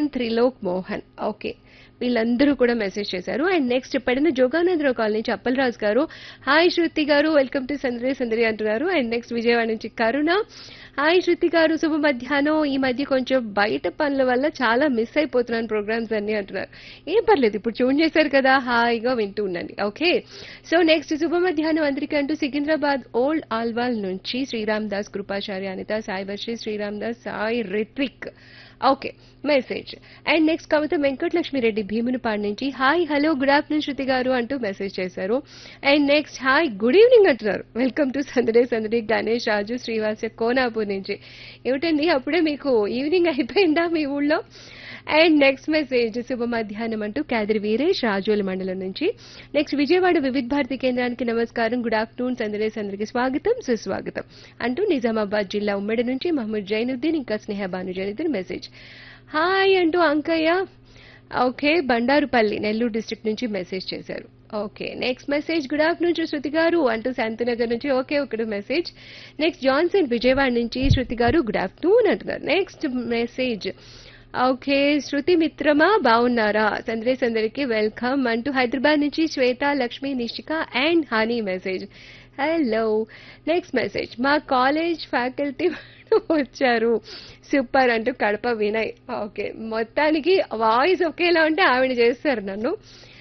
and Trilok Mohan okay వీళ్ళందరూ కూడా message చేశారు అండ్ నెక్స్ట్ పడిన జోగానందరావు కాలనీ నుంచి అప్పలరాజు గారు hi Shruti garu welcome to Sandari సందరి అంటున్నారు అండ్ నెక్స్ట్ విజయవాడ నుంచి కరుణ హాయ్ శృతి గారు శుభ మధ్యాహ్నం ఈ మధ్య కొంచెం బయట పనుల వల్ల చాలా మిస్ అయిపోతున్నాను ప్రోగ్రామ్స్ అన్ని అంటున్నారు ఏం పర్లేదు ఇప్పుడు ట్యూన్ చేశారు కదా హాయిగా వింటూ ఉండండి ఓకే సో నెక్స్ట్ శుభ మధ్యాహ్నం అందరికీ అంటూ సికింద్రాబాద్ ఓల్డ్ ఆల్వాల్ నుంచి Sriram Das Kripacharya Anitha Sai Varshi Sriram Das Sai Ritvik okay message and next Kavitha Venkatalakshmireddy Bhimunipadu నుంచి hi hello good afternoon Shruti garu అంటూ మెసేజ్ చేశారు and next hi good evening అంటున్నారు వెల్కమ్ టు సందడే సందడి గణేష్ రాజు శ్రీవాస కోనాపూర్ నుంచి ఏమిటండి అప్పుడే మీకు ఈవినింగ్ అయిపోయిందా మీ ఊళ్ళో అండ్ నెక్స్ట్ మెసేజ్ శుభ మధ్యాహ్నం అంటూ క్యాదిరి వీరేష్ రాజోల మండలం నుంచి నెక్స్ట్ విజయవాడ వివిధ భారతి కేంద్రానికి నమస్కారం గుడ్ ఆఫ్టర్నూన్ సందరేస్ అందరికి స్వాగతం సుస్వాగతం అంటూ నిజామాబాద్ జిల్లా ఉమ్మడి నుంచి మహమ్మద్ జైనుద్దీన్ ఇంకా స్నేహ భాను జైనుద్దీన్ మెసేజ్ హాయ్ అంటూ అంకయ్య ఓకే బండారుపల్లి నెల్లూరు డిస్ట్రిక్ట్ నుంచి మెసేజ్ చేశారు okay next message good afternoon Shruti garu అంటూ శాంతినగర్ నుంచి ఓకే ఒకటి మెసేజ్ నెక్స్ట్ జాన్సన్ విజయవాడ నుంచి శృతి గారు గుడ్ ఆఫ్టర్నూన్ అంటున్నారు నెక్స్ట్ మెసేజ్ ఓకే శృతి మిత్రమా బాగున్నారా సందరే సందరికి వెల్కమ్ అంటూ హైదరాబాద్ నుంచి Shweta Lakshmi Nishika and honey message hello next message మా కాలేజ్ ఫ్యాకల్టీ వచ్చారు సూపర్ అంటూ కడప వినయ్ ఓకే మొత్తానికి వాయిస్ ఒకేలా ఉంటే ఆవిడ చేస్తారు నన్ను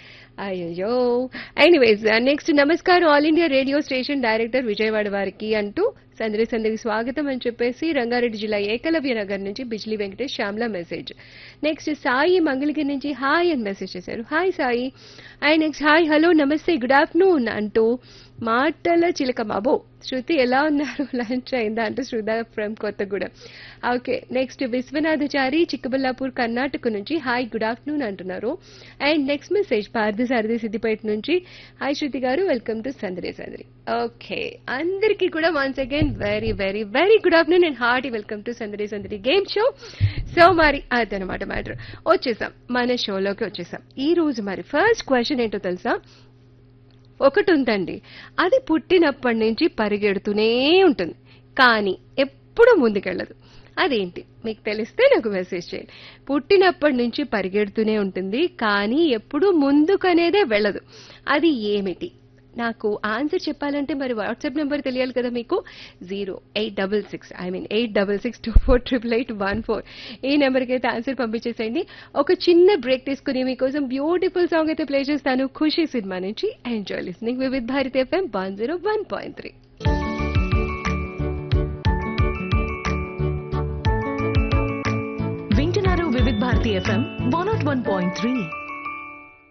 అయ్యో ఎనీవేస్ నెక్స్ట్ నమస్కారం All India Radio station director Vijayawada వారికి అంటూ సందరి సందరికి స్వాగతం అని చెప్పేసి రంగారెడ్డి జిల్లా ఏకలవ్య నగర్ నుంచి బిజ్లీ వెంకటేష్ శ్యామ్లా మెసేజ్ నెక్స్ట్ సాయి మంగళగిరి నుంచి హాయ్ అని మెసేజ్ చేశారు hi Sai and next hi hello నమస్తే గుడ్ ఆఫ్టర్నూన్ అంటూ మాటల చిలకమ్మ అబో శృతి ఎలా ఉన్నారు లంచ్ అయిందా అంటూ Shraddha from Kothagudem okay next Vishwanathachari Chikkaballapur Karnataka నుంచి హాయ్ గుడ్ ఆఫ్టర్నూన్ అంటున్నారు and next message Partha Sarathi Siddipet నుంచి hi Shruti garu welcome to Sandari Sandari okay అందరికీ కూడా once again very very very good afternoon and hearty welcome to Sandari Sandari game show so మరి అదనమాట మ్యాటర్ వచ్చేసాం మన షోలోకి వచ్చేసాం ఈ రోజు మరి ఫస్ట్ క్వశ్చన్ ఏంటో తెలుసా ఒకటి ఉందండి అది పుట్టినప్పటి నుంచి పరిగెడుతూనే ఉంటుంది కానీ ఎప్పుడు ముందుకెళ్ళదు అదేంటి మీకు తెలిస్తే నాకు మెసేజ్ చేయండి పుట్టినప్పటి నుంచి పరిగెడుతూనే ఉంటుంది కానీ ఎప్పుడు ముందుకనేదే వెళ్ళదు అది ఏమిటి నాకు ఆన్సర్ చెప్పాలంటే మరి వాట్సాప్ నెంబర్ తెలియాలి కదా మీకు zero eight double six I mean eight double six two four triple eight one four ఈ నెంబర్కి అయితే ఆన్సర్ పంపించేసేయండి ఒక చిన్న బ్రేక్ తీసుకుని మీకోసం బ్యూటిఫుల్ సాంగ్ అయితే ప్లే చేస్తాను ఖుషి సినిమా నుంచి enjoy listening Vividh Bharat FM one zero one point three వింటున్నారు Vividh Bharati FM one nought one point three